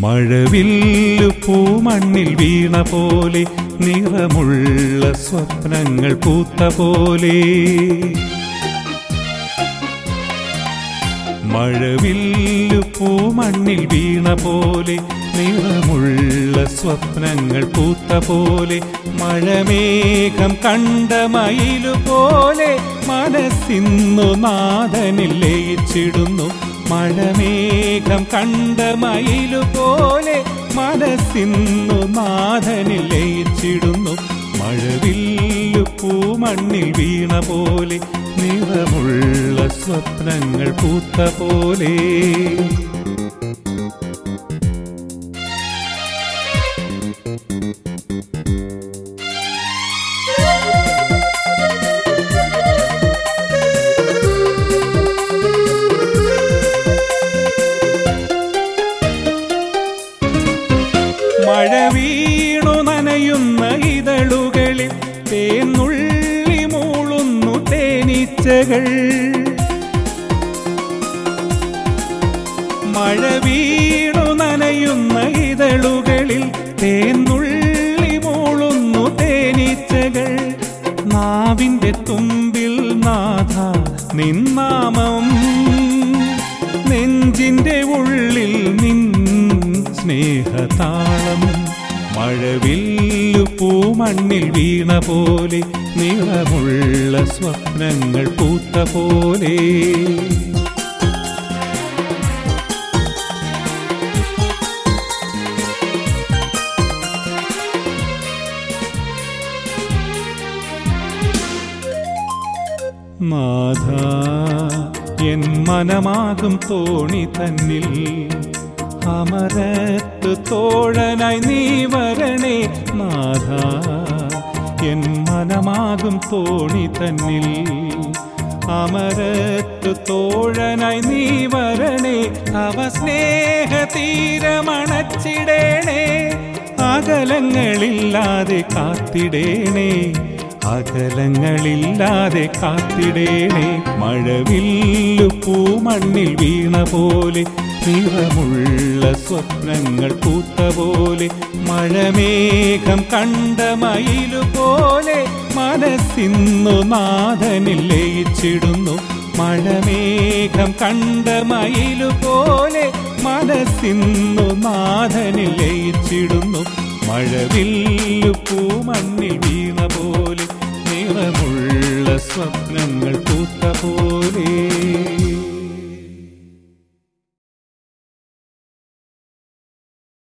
മഴവില്ലു പൂമണ്ണിൽ വീണ പോലെ നിറമുള്ള സ്വപ്നങ്ങൾ പൂത്ത പോലെ മഴവില്ലു പൂമണ്ണിൽ വീണ പോലെ നിറമുള്ള സ്വപ്നങ്ങൾ പൂത്ത പോലെ മഴമേഘം കണ്ട മയിലു പോലെ മനസ്സിന്നു നാഥനിൽ ലയിച്ചിടുന്നു മഴമേഘം കണ്ട മയിലു പോലെ മനസ്സിന്നു നാഥനിൽ ലയിച്ചിടുന്നു മഴവില്ലു പൂമണ്ണിൽ വീണ പോലെ നിറമുള്ള സ്വപ്നങ്ങൾ പൂത്ത പോലെ മഴ വീണു നനയുന്ന ഇതളുകളിൽ തേന്നുള്ളി മൂളുന്നു തേനീച്ചകൾ മഴ വീണു നനയുന്ന ഇതളുകളിൽ തേന്നുള്ളി മൂളുന്നു തേനീച്ചകൾ നാവിന്റെ തുമ്പിൽ നാഥ നിന്നാമം നെഞ്ചിന്റെ ഉള്ളിൽ നിൻ സ്നേഹതാളം മഴവില്ലു പൂമണ്ണിൽ വീണ പോലെ നിറമുള്ള സ്വപ്നങ്ങൾ പൂത്ത പോലെ നാഥ എൻ മനമാകും തോണി തന്നിൽ അമരത്ത് തോഴനായി നീ വരണേ നാഥ എൻ മനമാകും തോണി തന്നിൽ അമരത്ത് തോഴനായി നീ വരണേ അവ സ്നേഹ തീരമണച്ചിടേണേ അകലങ്ങളില്ലാതെ കാത്തിടേണേ അകലങ്ങളില്ലാതെ കാത്തിടേണേ മഴവില്ലു പൂമണ്ണിൽ വീണ പോലെ നിറമുള്ള സ്വപ്നങ്ങൾ പൂത്ത പോലെ മഴമേഘം കണ്ട മയിലു പോലെ മനസ്സിന്നു നാഥനിൽ ലയിച്ചിടുന്നു മഴമേഘം കണ്ട മയിലു പോലെ മനസ്സിന്നു നാഥനിൽ ലയിച്ചിടുന്നു മഴവില്ലു പൂമണ്ണിൽ വീണ പോലെ നിറമുള്ള സ്വപ്നങ്ങൾ പൂത്ത പോലെ